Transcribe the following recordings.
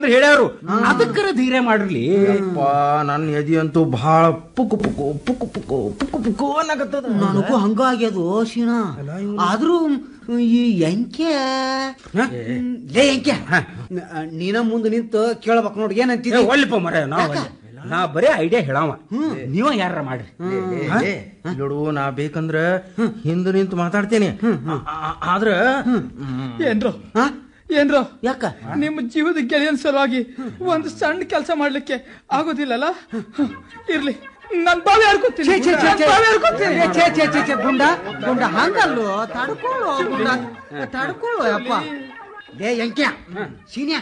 ಹೇಳ್ಯಾರು ಅದಕ್ಕರ ಧೈರ್ಯ ಮಾಡ್ರಿ ಅಪ್ಪ ನನ್ನ ಎದಿ ಅಂತೂ ಬಹಳ ಪುಕ್ಕು ಪುಕ್ಕು ಪುಕ್ಕು ಪುಕ್ಕು ಪುಕ್ಕು ಪುಕ್ಕು ಅನ್ನಕತ್ತದ ನನಗೂ ಹಂಗ ಆಗ್ಯದು ಶೀಣ ಆದ್ರೂ ಈ ಎಂಕೆ ಲೇ ಎಂಕೆ ನೀನ ಮುಂದೆ ನಿಂತು ಕೇಳ್ಬೇಕು ನೋಡಿ ಏನಂತಿದ್ದಿ ಒಲ್ಲಿಪ ಮರ ನಾ ಒಲ್ಲೆ. ನಾ ಬರೇ ಐಡಿಯಾ ಹೇಳವ ನೀವ ಯಾರ ಮಾಡ್ರಿ ಏ, ನೋಡು ನಾ ಬೇಕಂದ್ರ ಹಿಂದ ನಿಂತು ಮಾತಾಡ್ತೇನೆ ಆ- ಆ- ಆದ್ರ ಏನ್ರೋ ಹಾ? ಏನ್ರೋ ಯಾಕ ನಿಮ್ಮ ಜೀವದ ಗೆಳೆಯನ್ ಸಲುವಾಗಿ ಒಂದು ಸಣ್ಣ ಕೆಲಸ ಮಾಡ್ಲಿಕ್ಕೆ ಆಗೋದಿಲ್ಲಲ್ಲ ಇರ್ಲಿ ನನ್ ಬಾವಿ ಹರ್ಕೋತೀನಿ ಛೇ, ಛೇ, ಛೇ, ಛೇ. ಬಾವಿ ಹರ್ಕೋತೀನಿ ಏ, ಛೇ, ಛೇ, ಛೇ, ಛೇ, ಗುಂಡ ಗುಂಡ ಹಂಗಲ್ಲೋ ತಡ್ಕೊಳ್ಳೋ ಗುಂಡ ತಡ್ಕೊಳ್ಳೋ ಅಪ್ಪ ಲೇ ಎಂಕ್ಯ ಸೀನ್ಯ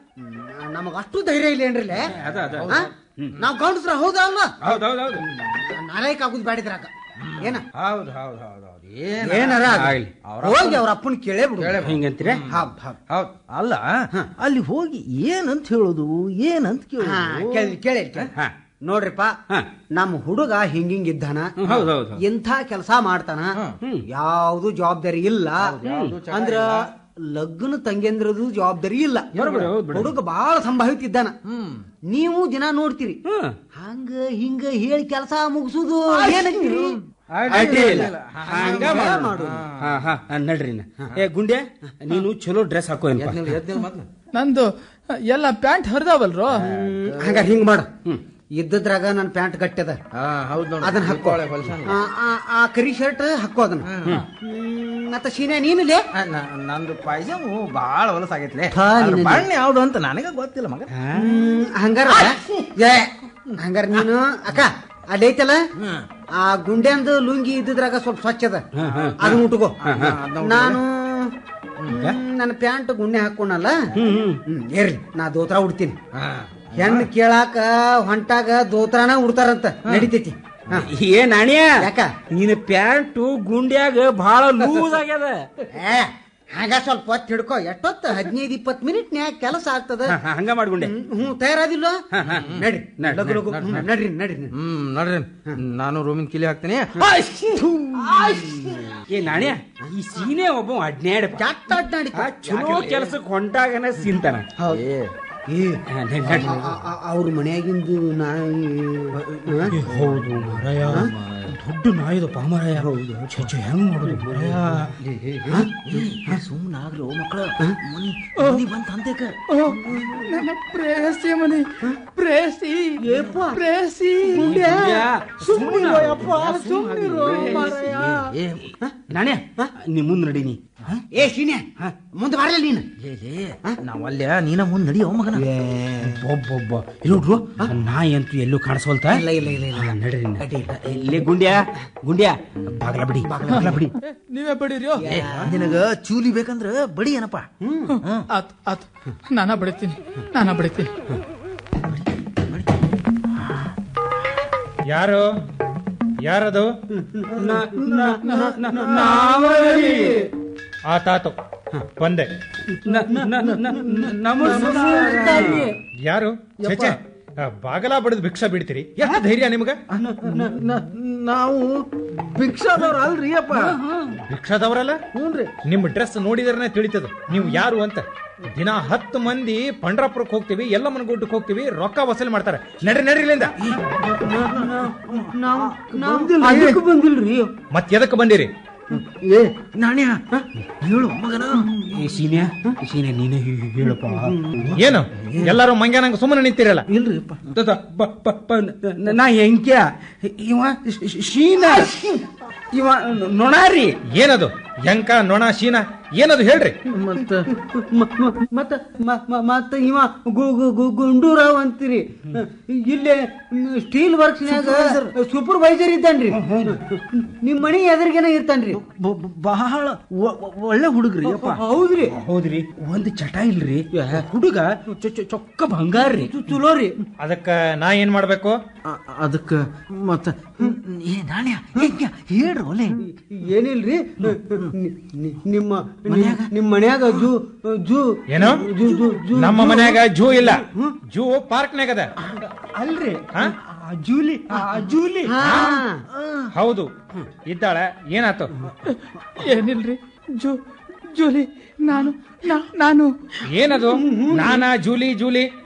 ನಮಗ ಅಷ್ಟು ಧೈರ್ಯ ಇಲ್ಲ ಏನ್ರಿಲೆ ಅದ ಅದ ಹಾ? ನಾವ್ ಗೌಂಡ್ಸ್ರ ಹೌದಾ ಅಲ್ವಾ ಹೌದೌದೌದು ನಾಳೆಕ್ ಆಗುದ್ ಬ್ಯಾಡಿದ್ರಾಕ ಏನ ಹೌದ್ ಹೌದ್ ಹೌದ್ ಹೌದ್ ಏನ್ ಏನಾರ ಆಗ್ಲಿ. ಹೋಗಿ ಅವ್ರ ಅಪ್ಪನ್ ಕೇಳೇ ಬಿಡು ಹಿಂಗಂತೀರ ಹೌದ್ ಹೌದ್ ಹೌದ್ ಅಲ್ಲ ಅಲ್ಲಿ ಹೋಗಿ ಏನಂತ ಹೇಳೋದು ಏನಂತ ಹಾ, ಕೇಳೋದು ಕೇಳಿ ಕೇಳಿ ಕೇಳಿ. ಹಾ. ನೋಡ್ರಿಪ್ಪ ಹಾ. ನಮ್ಮ ಹುಡುಗ ಹಿಂಗಿಂಗ್ ಇದ್ದಾನ ಹೌದ್ ಹೌದ್ ಹೌದ್. ಇಂಥ ಕೆಲಸ ಮಾಡ್ತಾನ ಯಾವ್ದು ಜವಾಬ್ದಾರಿ ಇಲ್ಲ ಅಂದ್ರ ಲಗ್ನ ತಂಗೆಂದ್ರದು ಜವಾಬ್ದಾರಿ ಇಲ್ಲ ಬರೋಬ್ಬರಿ, ಹೌದ್ ಬಿಡು. ಹುಡುಗ ಬಾಳ ಸಂಭಾವಿತ ಇದ್ದಾನ ನೀವು ದಿನ ನೋಡ್ತೀರಿ ಹ್ಮ್. ಹಂಗ ಹಿಂಗ ಹೇಳಿ ಕೆಲಸ ಮುಗಿಸುದು ಏನಂತೀರಿ ಅಡ್ಡಿ ಇಲ್ಲ ಹಂಗ ಹಂಗ ಮಾಡು ಮಾಡು. ಹಾ ಹಾ ನಡ್ರಿ ಇನ್ನ. ಏ ಗುಂಡೆ ನೀನು ಚಲೋ ಡ್ರೆಸ್ ಹಾಕೋ ಏನಪ್ಪ ಎದ್ನಿಲ್ ಮೊದ್ಲು. ನಂದು ಎಲ್ಲ ಪ್ಯಾಂಟ್ ಹರಿದಾವಲ್ರೋ ಹಂಗ ಹಿಂಗ್ ಮಾಡು ಇದ್ದದ್ರಾಗ ನನ್ ಪ್ಯಾಂಟ್ ಗಟ್ಟದ ಹಾ ಹೌದ್ ನೋಡು ಅದನ್ನ ಹಾಕೋ ದೀಪಾವಳಿ ಹೊಲ್ಸಾನ. ಆ- ಆ- ಆ ಕರಿ ಶರ್ಟ್ ಹಾಕೋ ಅದನ್ನ ಹ್ಮ್, ಮತ್ತ ಶೀನೆ ನೀನುಲೇ ಆ, ನ- ನಂದು ಪಾಯ್ಜಾಮು ಬಾಳ ಹೊಲಸಾಗೈತ್ಲೆ ಹಾ, ಅದ್ರ ನಿನ್ನದು. ಬಣ್ಣ ಯಾವ್ದು ಅಂತ ನನಗ ಗೊತ್ತಿಲ್ಲ ಮಗ ಹ್ಮ್, ಹಂಗಾರ ಏ ಹಂಗಾರ ನೀನು ಅಕ್ಕ ಅಲ್ಲಿ ಐತಲ್ಲ ಆ ಗುಂಡ್ಯಾಂದು ಲುಂಗಿ ಇದ್ದಿದ್ರಾಗ ಸ್ವಲ್ಪ ಸ್ವಚ್ಛ ಅದ ಅದನ್ನ ಉಟ್ಕೋ ನಾನು ಹ್ಮ್, ನನ್ನ ಪ್ಯಾಂಟ್ ಗುಂಡೆ ಹಾಕೊಂಡಲ್ಲ ಹ್ಮ್ ಇರ್ಲಿ ನಾ ದೋತ್ರ ಉಡ್ತೀನಿ ಹೆಣ್ಣು ಕೇಳಾಕ ಹೊಂಟಾಗ ದೋತ್ರನ ಉಡ್ತಾರಂತ ನಡಿತೈತಿ ಹಾ. ಏ ನಾಣ್ಯ ಯಾಕ? ನಿನ್ನ ಪ್ಯಾಂಟು ಗುಂಡ್ಯಾಗ ಬಹಳ ಲೂಸ್ ಆಗ್ಯದ ಏ ಹಂಗ ಸ್ವಲ್ಪ ಹೊತ್ತು ಹಿಡ್ಕೋ ಎಷ್ಟೊತ್ತು ಹದಿನೈದು ಇಪ್ಪತ್ತು ಮಿನಿಟ್ ನ್ಯಾಗ ಕೆಲಸ ಆಗ್ತದ ಹಾ, ಹಾ, ಹಂಗ ಮಾಡ್ಗುಂಡೆ ಹ್ಮ್, ಹ್ಞೂ ತಯಾರಾದಿಲ್ಲ ನಡ್ರಿ ನಡ್- ಲಗು ಲಗು ಹ್ಮ್, ನಡ್ರಿ ನಡ್ರಿ ಹ್ಮ್ ನೋಡ್ರಿ ನಾನು ರೂಮಿನ ಕಿಲಿ ಹಾಕ್ತೀನಿ ಏ ನಾಣ್ಯ ಈ ಸೀನೆ ಒಬ್ಬ ಅಡ್ನ್ಯಾಡ ಕೆಟ್ಟ ಅಡ್ಡಾಡಿ ಚಲೋ ಕೆಲ್ಸಕ್ಕೆ ಹೊಂಟಾಗನ ಸೀನ್ತಾನ ಏ ಏ ಹಾ, ನಡ್- ನಡ್ರಿ. ಅವ್ರ ಮನೆಯಾಗಿಂದು ನಾಯಿ ಹಾ? ಹೌದು ಮರಯ ದೊಡ್ಡ ನಾಯಿದಪ್ಪ ಮರಯ ಹೌದು ಚಚ್ಚ ಹೆಂಗ್ ಮಾಡುದು ಮರಯ ಸುಮ್ಮನಾಗ್ಲು ಮಕ್ಕಳ ಮನಿ ಮನಿ ಬಂತ ಅಂತೇಕ ಓ, ನನ್ನ ಪ್ರೇಯಸಿ ಮನಿ ಪ್ರೇಯಸಿ ಪ್ರೇಯಸಿ ಸುಮ್ನಿರೋ ಯಪ್ಪ, ಸುಮ್ನಿರೋ ಮಾರಾಯ. ಏ ನಾಣ್ಯ ನೀ ಮುಂದ್ ನಡೀನಿ ಏ ಶೀನ್ಯ ಮುಂದೆ ಬರಲ್ಲ ನೀನು ಲೇ ಲೇ ನಾವಲ್ಯ ನೀನ ಮುಂದ್ ನಡಿಯೋ ಮಗನ ಒಬ್ಬೊಬ್ಬ ಇಲ್ಲಿ ನೋಡ್ರು ನಾಯಿ ಅಂತೂ ಎಲ್ಲೂ ಕಾಣಿಸ್ವಲ್ತ ಇಲ್ಲ ಇಲ್ಲ ಇಲ್ಲ ಇಲ್ಲ ಹಾ, ನಡ್ರಿ ಇನ್ನ. ಇಲ್ಲೇ ಗುಂಡ್ಯಾ ಗುಂಡ್ಯಾ ಬಾಗ್ಲ ಬಿಡಿ ಬಾಗ್ಲ ಬಿಡಿ ನೀವೇ ಬಡೀರಿಯೋ ಏ, ನಿನಗ ಚೂಲಿ ಬೇಕಂದ್ರ ಬಡಿ ಏನಪ್ಪ ಆತ್ ಆತ್ ನಾನ ಬಡಿತೀನಿ ನಾನ ಬಡಿತೀನಿ ಯಾರು ಯಾರದು ಆತಾತು ಬಂದೆ ಯಾರು ಛೆ, ಛೆ. ಆ, ಬಾಗಲ ಬಡದ್ ಭಿಕ್ಷಾ ಬಿಡ್ತೀರಿ ಎಷ್ಟು ಧೈರ್ಯ ನಿಮ್ಗ ನಾವು ಭಿಕ್ಷಾದವ್ರ ಅಲ್ರಿ ಅಪ್ಪ ಭಿಕ್ಷಾದವರಲ್ಲ ನಿಮ್ ಡ್ರೆಸ್ ನೋಡಿದ್ರೆ ತಿಳಿತದ ನೀವು ಯಾರು ಅಂತ ದಿನ ಹತ್ತು ಮಂದಿ ಪಂಡ್ರಾಪುರಕ್ಕೆ ಹೋಗ್ತೀವಿ ಎಲ್ಲ ಮನಗುಡ್ಡಕ್ಕೆ ಹೋಗ್ತೀವಿ ರೊಕ್ಕ ವಸೂಲಿ ಮಾಡ್ತಾರೆ ನಡ್ರಿ ನಡ್ರಿ ಇಲ್ಲಿಂದ ಅದಕ್ಕೆ ಬಂದಿಲ್ರಿ ಮತ್ ಎದಕ್ಕೆ ಬಂದಿರಿ ಏ ನಾಣ್ಯ ಹೇಳು ಮಗನ ಏ ಶೀನ್ಯಾ ಶೀನ್ಯಾ ನೀನೇ ಹೇ- ಹೇಳಪ್ಪ ಏನು ಎಲ್ಲಾರು ಮಂಗ್ಯಾನಂಗ ಸುಮ್ಮನೆ ನಿಂತಿರಲ್ಲ ಇಲ್ರಿ ಅಪ್ಪ ತ- ತ- ಬ- ಬ- ಬ- ನ- ನಾ ಹೆಂಕ್ಯ ಇವ ಶ್- ಶ್- ಶೀನ ಇವ ನೊಣಾರಿ ಏನದು ಯಂಕ ನೊಣ ಶೀನ ಏನದು ಹೇಳ್ರಿ ಮತ್ತ ಮ- ಮ- ಮತ್ತ ಮ- ಮ- ಮತ್ತ ಇವ ಗು- ಗು- ಗು- ಗುಂಡೂರಾವ್ ಅಂತೀರಿ ಇಲ್ಲೇ ಸ್ಟೀಲ್ ವರ್ಕ್ಸ್ನ್ಯಾಗ ಸೂಪರ್ವೈಸರ್ ಇದ್ದಾನ್ರಿ ನಿಮ್ ಮನಿ ಎದುರಿಗೇನ ಇರ್ತಾನ್ರಿ ಬ- ಬ- ಬಹಳ ಒ- ಒ- ಒಳ್ಳೆ ಹುಡುಗ್ರಿ ಅಪ್ಪ ಹೌದ್ರಿ ಹೌದ್ರಿ ಒಂದ್ ಚಟ ಇಲ್ರಿ ಹುಡುಗ ಚೊ- ಚೊ- ಚೊಕ್ಕ ಬಂಗಾರ್ರಿ ಚಲೋ ರೀ ಅದಕ್ಕ ನಾ ಏನ್ ಮಾಡ್ಬೇಕು ಅ- ಅದಕ್ಕ ಮತ್ತ ಏ ನಾಣ್ಯ ಹೆಂಗ ಹೇಳ್ರಿ ಒಲೆ ಏನಿಲ್ರಿ ನಿ- ನಿ- ನಿಮ್ಮ ನಿಮ್ ಮನ್ಯಾಗ ಜೂ ಜೂ ಏನು ಜೂ ಜೂ ಜೂ ನಮ್ಮ ಮನ್ಯಾಗ ಜೂ ಇಲ್ಲ ಜೂ ಪಾರ್ಕ್ನಾಗ ಅದ ಅಲ್ರಿ ಹಾ? ಆ ಜೂಲಿ ಆ ಜೂಲಿ ಹಾ ಹೌದು ಇದ್ದಾಳೆ ಏನಾತು ಏನಿಲ್ರಿ ಜೂ ಜೂಲಿ ನಾನು ನಾ- ನಾನು ಏನದು ನಾನಾ ಜೂಲಿ ಜೂಲಿ